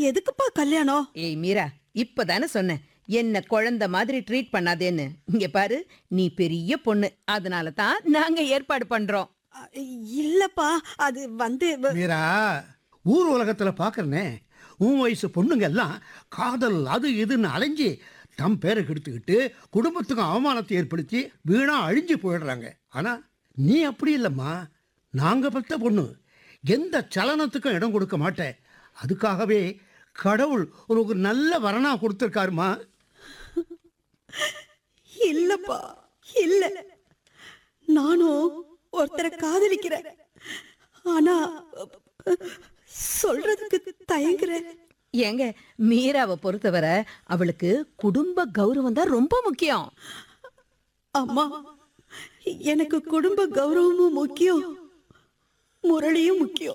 எதுக்குப்பா கல்யாணம் ஏய் மீரா இப்பதானே சொன்னேன் என்ன குழந்தை மாதிரி ட்ரீட் பண்ணாதேன்னு இங்க பாரு நீ பெரிய பொண்ணு அதனால தான் நாங்க ஏற்பாடு பண்றோம் அ, இல்லப்பா அது வந்து வ- மீரா ஊர் உலகத்துல பாக்குறனே உன் வயசு பொண்ணுங்க எல்லாம் காதல் அது இதுன்னு அலைஞ்சு தம் பேரை கெடுத்துக்கிட்டு குடும்பத்துக்கும் அவமானத்தை ஏற்படுத்தி வீணா அழிஞ்சு போயிடுறாங்க ஆனா நீ அப்படி இல்லைம்மா நாங்க பெத்த பொண்ணு எந்த சலனத்துக்கும் இடம் கொடுக்க மாட்டேன் அதுக்காகவே கடவுள் உனக்கு நல்ல வரனா கொடுத்துருக்காருமா இல்லப்பா இல்ல நானும் ஒருத்தரை காதலிக்கிறேன் ஆனா அ, சொல்றதுக்கு தயங்குறேன் ஏங்க மீராவை பொறுத்தவரை அவளுக்கு குடும்ப கௌரவம் தான் ரொம்ப முக்கியம் அம்மா எனக்கு குடும்ப கௌரவமும் முக்கியம் முரளியும் முக்கியம்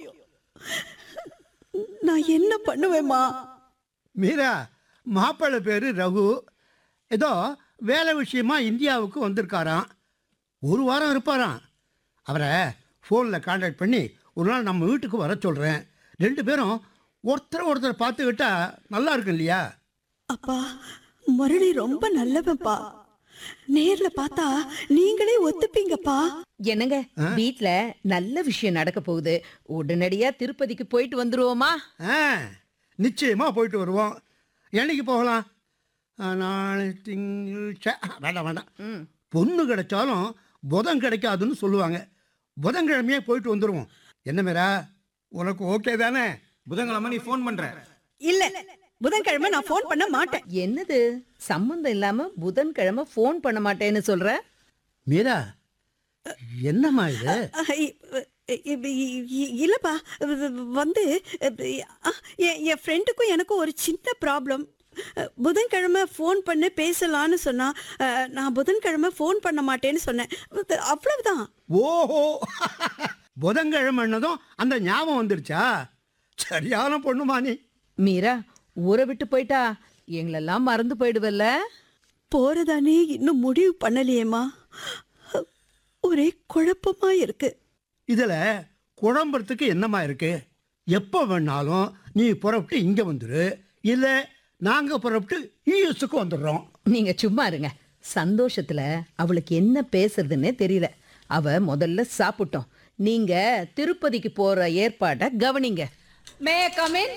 நான் என்ன பண்ணுவேம்மா மீரா மாப்பிள்ளை பேர் ரகு ஏதோ வேலை விஷயமா இந்தியாவுக்கு வந்திருக்காராம் ஒரு வாரம் இருப்பாராம் அவரை ஃபோனில் காண்டாக்ட் பண்ணி ஒரு நாள் நம்ம வீட்டுக்கு வர சொல்கிறேன் ரெண்டு பேரும் ஒருத்தர் ஒருத்தர் பார்த்துக்கிட்டா நல்லா இருக்கும் இல்லையா அப்பா முரளி ரொம்ப நல்லவன்ப்பா நேர்ல பார்த்தா நீங்களே ஒத்துப்பீங்கப்பா என்னங்க வீட்ல நல்ல விஷயம் நடக்க போகுது உடனடியா திருப்பதிக்கு போயிட்டு வந்துருவோமா ஆ நிச்சயமாக போயிட்டு வருவோம் என்னைக்கு போகலாம் ஆ, நாளை திங்கள் சே வேண்டாம் வேண்டாம் ம் பொண்ணு கிடைச்சாலும் புதன் கிடைக்காதுன்னு சொல்லுவாங்க புதன்கிழமையே போயிட்டு வந்துடுவோம் என்ன மேரா உனக்கு ஓகே தானே புதன்கிழமை நீ ஃபோன் பண்ற இல்ல புதன்கிழமை நான் ஃபோன் பண்ண மாட்டேன் என்னது சம்மந்தம் இல்லாம புதன்கிழமை ஃபோன் பண்ண மாட்டேன்னு சொல்ற மீரா என்னம்மா இது அஹ், இ- இ- இ- இ- இல்லப்பா வந்து அஹ், என் என் ஃப்ரெண்டுக்கும் எனக்கும் ஒரு சின்ன ப்ராப்ளம் புதன்கிழமை ஃபோன் பண்ணி பேசலான்னு சொன்னா அஹ், நான் புதன்கிழமை ஃபோன் பண்ண மாட்டேன்னு சொன்னேன் அவ்வளவுதான் ஓஹோ புதன்கிழமைன்னதும் அந்த ஞாபகம் வந்துருச்சா சரியான பொண்ணுமா நீ மீரா ஊரை விட்டு போயிட்டா எங்களெல்லாம் மறந்து போயிடுவல்ல போறதானே இன்னும் முடிவு பண்ணலையேம்மா ஒரே குழப்பமா இருக்கு இதில் குழம்புறதுக்கு என்னம்மா இருக்கு எப்போ வேணாலும் நீ புறப்பட்டு இங்கே வந்துடு இல்லை நாங்கள் புறப்பட்டு யூஎஸ்க்கு வந்துடுறோம் நீங்க சும்மா இருங்க சந்தோஷத்துல அவளுக்கு என்ன பேசுறதுன்னே தெரியல அவ முதல்ல சாப்பிட்டோம் நீங்க திருப்பதிக்கு போற ஏற்பாட்டை கவனிங்க மே கமின்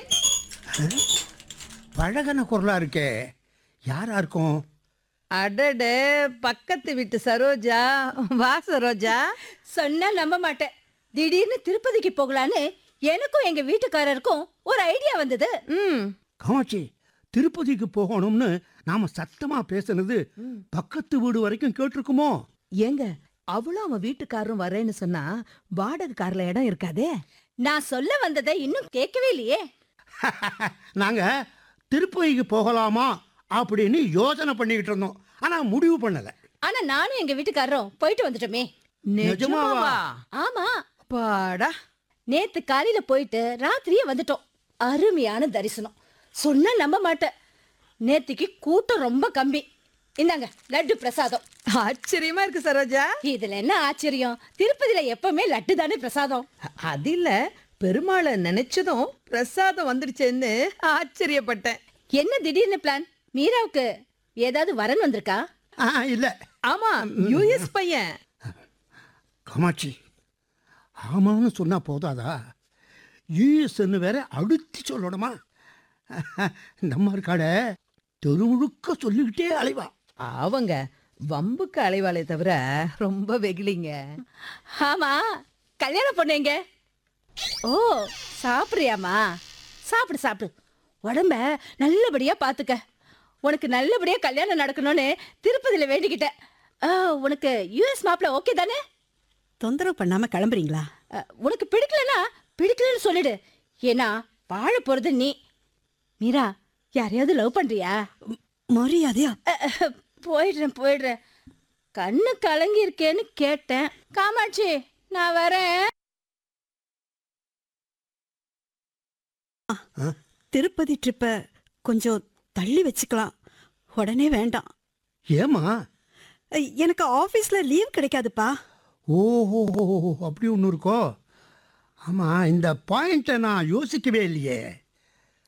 பழகன குரலாக இருக்கே யாரா இருக்கும் அடட பக்கத்து வீட்டு சரோஜா வா சரோஜா சொன்னா நம்ப மாட்டேன் திடீர்னு திருப்பதிக்கு போகலான்னு எனக்கும் எங்க வீட்டுக்காரருக்கும் ஒரு ஐடியா வந்தது ம் காமாட்சி திருப்பதிக்கு போகணும்னு நாம சத்தமா பேசுனது பக்கத்து வீடு வரைக்கும் கேட்டிருக்குமோ ஏங்க அவளும் அவன் வீட்டுக்காரரும் வரேன்னு சொன்னா வாடகை கார்ல இடம் இருக்காதே நான் சொல்ல வந்ததை இன்னும் கேட்கவே இல்லையே நாங்க திருப்பதிக்கு போகலாமா அப்படின்னு யோசனை பண்ணிக்கிட்டு இருந்தோம் ஆனா முடிவு பண்ணல ஆனா நானும் எங்க வீட்டுக்காரரும் போயிட்டு வந்துட்டோமே நிஜமாவா? ஆமா பாடா நேத்து காலையில போயிட்டு ராத்திரியே வந்துட்டோம் அருமையான தரிசனம் சொன்னா நம்ப மாட்டேன் நேத்திக்கு கூட்டம் ரொம்ப கம்மி இந்தாங்க லட்டு பிரசாதம் ஆச்சரியமா இருக்கு சரோஜா இதுல என்ன ஆச்சரியம் திருப்பதியில எப்பவுமே லட்டு தானே பிரசாதம் அ- அது இல்ல பெருமாளை நினைச்சதும் பிரசாதம் வந்துடுச்சேன்னு ஆச்சரியப்பட்டேன் என்ன திடீர்னு பிளான் மீராவுக்கு ஏதாவது வரன் வந்திருக்கா ஆ இல்ல ஆமா யூஎஸ் பையன் காமாட்சி ஆமான்னு சொன்னா போதாதா யூஎஸ்ன்னு வேற அழுத்தி சொல்லணுமா நம்ம இருக்காட தெரு முழுக்க சொல்லிக்கிட்டே அலைவா அவங்க வம்புக்கு அலைவாளே தவிர ரொம்ப வெகுளிங்க ஆமா கல்யாணம் பொண்ணுங்க ஓ சாப்பிடுறியாமா சாப்பிடு சாப்பிடு உடம்ப நல்லபடியா பாத்துக்க உனக்கு நல்லபடியா கல்யாணம் நடக்கணும்னு திருப்பதியில வேண்டிக்கிட்டேன் ஆ, உனக்கு யூஎஸ் மாப்பிள்ள ஓகே தானே தொந்தரவு பண்ணாம கிளம்புறீங்களா அ, உனக்கு பிடிக்கலனா பிடிக்கலன்னு சொல்லிடு ஏன்னா வாழ போறது நீ மீரா யாரையாவது லவ் பண்றியா மரியாதையா அ, அ, போயிடுறேன் போயிடுறேன் கண்ணு கலங்கி இருக்கேன்னு கேட்டேன் காமாட்சி நான் வரேன் திருப்பதி ட்ரிப்ப கொஞ்சம் தள்ளி வச்சுக்கலாம் உடனே வேண்டாம் ஏமா அஹ், எனக்கு ஆபீஸ்ல லீவ் கிடைக்காதுப்பா ஓஹோ அப்படி ஒன்று இருக்கோ ஆமாம் இந்த பாயிண்ட்டை நான் யோசிக்கவே இல்லையே